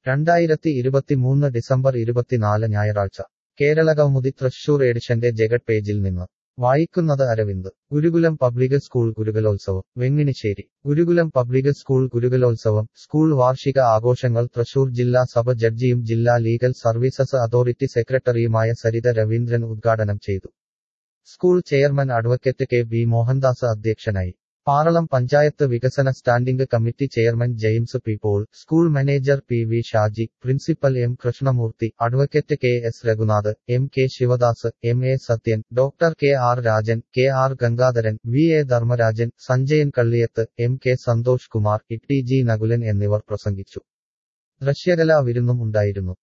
രണ്ടായിരത്തി ഇരുപത്തിമൂന്ന് ഡിസംബർ ഇരുപത്തിനാല് ഞായറാഴ്ച കേരള കൗമുദി തൃശൂർ എഡിഷന്റെ ജഗത് പേജിൽ നിന്ന് വായിക്കുന്നത് Aravind Gurukulam public school Gurukulotsavam Venginissery Gurukulam public school Gurukulotsavam school വാർഷിക ആഘോഷങ്ങൾ തൃശൂർ ജില്ലാ സഭ ജഡ്ജിയും ജില്ലാ ലീഗൽ സർവീസസ് അതോറിറ്റി സെക്രട്ടറിയുമായ സരിത രവീന്ദ്രൻ ഉദ്ഘാടനം ചെയ്തു school chairman advocate K B Mohandas അധ്യക്ഷനായി പാറളം പഞ്ചായത്ത് വികസന standing committee chairman James P Paul school manager P V Shaji principal M Krishnamoorthy advocate K S Raghunath M K Sivadas M A Sathyan doctor K R Rajan K R Gangadharan V A Dharmarajan Sanjayan Kalliyath M K Santhosh Kumar E T G Nakulan എന്നിവർ പ്രസംഗിച്ചു ദൃശ്യകലാ വിരുന്നും ഉണ്ടായിരുന്നു